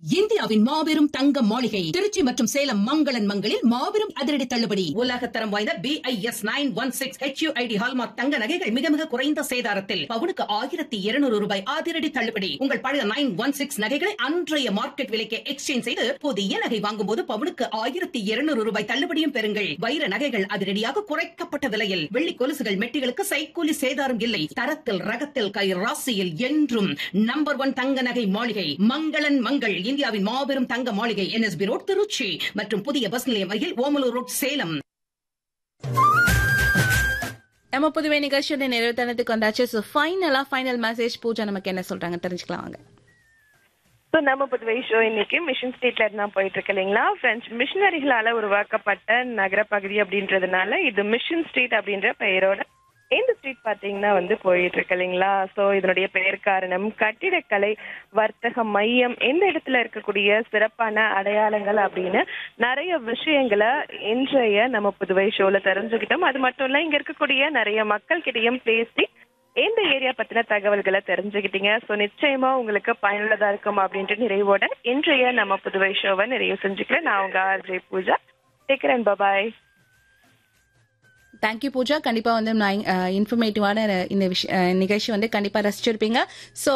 இந்தியாவின் மாபெரும் தங்க மாளிகை திருச்சி மற்றும் சேலம் மங்களன் மங்களில் மாபெரும் அதிரடி தள்ளுபடி உலகத்தரம் வாய்ந்த B I S nine one six HUID hallmark தங்க நகைகள் மிக மிக குறைந்த சேதாரத்தில் பவுனுக்கு ஆயிரத்தி இருநூறு ரூபாய் அதிரடி தள்ளுபடி உங்கள் பழைய நைன் ஒன் சிக்ஸ் நகைகளை அன்றைய மார்க்கெட் விலைக்கு எக்ஸ்சேஞ்ச் செய்து புதிய நகை வாங்கும் போது பவுனுக்கு ஆயிரத்தி இருநூறு ரூபாய் தள்ளுபடியும் பெறுங்கள் வைர நகைகள் அதிரடியாக குறைக்கப்பட்ட விலையில் வெள்ளி கொலுசுகள் மெட்டிகளுக்கு சைக்கூலி சேதாரம் இல்லை தரத்தில் ரகத்தில் கை ராசியில் என்றும் நம்பர் ஒன் தங்க நகை மாளிகை மங்களன் மங்கள் இந்தியாவின் மாபெரும் தங்க மாளிகை என்எஸ்பி ரோட் திருச்சி மற்றும் புதிய பஸ் நிலையம் அருகில் ஓமலூர் ரோட் சேலம் நம்ம புதுவை நிகழ்ச்சியோட நிறைவுத்தனத்துக்கு வந்தாச்சு ஸோ ஃபைனலா ஃபைனல் மெசேஜ் பூஜா நமக்கு என்ன சொல்றாங்க தெரிஞ்சுக்கலாம் வாங்க ஸோ நம்ம புதுவை ஷோ இன்னைக்கு மிஷன் ஸ்ட்ரீட்ல இருந்து தான் போயிட்டு இருக்கு இல்லைங்களா பிரெஞ்சு மிஷனரிகளால உருவாக்கப்பட்ட நகர பகுதி அப்படின்றதுனால இது மிஷன் ஸ்ட்ரீட் அப்படின்ற பெயரோட இந்த ஸ்ட்ரீட் பாத்தீங்கன்னா வந்து போயிட்டு இருக்கு இல்லைங்களா ஸோ இதனுடைய பெயர் காரணம் கட்டிடக்கலை வர்த்தக மையம் எந்த இடத்துல இருக்கக்கூடிய சிறப்பான அடையாளங்கள் அப்படின்னு நிறைய விஷயங்களை இன்றைய நம்ம புதுவை ஷோல தெரிஞ்சுக்கிட்டோம் அது மட்டும் இல்ல இங்க இருக்கக்கூடிய நிறைய மக்கள் கிட்டயும் பேசி எந்த ஏரியா பத்தின தகவல்களை தெரிஞ்சுக்கிட்டீங்க ஸோ நிச்சயமா உங்களுக்கு பயனுள்ளதா இருக்கும் அப்படின்ற நிறைவோட இன்றைய நம்ம புதுவை ஷோவை நிறைவு செஞ்சுக்கிறேன் நான் உங்க ஆர்ஜே பூஜா டேக்கரன் பபாய் தேங்க்யூ பூஜா கண்டிப்பா வந்து நான் இன்ஃபர்மேட்டிவான இந்த விஷய நிகழ்ச்சி வந்து கண்டிப்பா ரசிச்சிருப்பீங்க ஸோ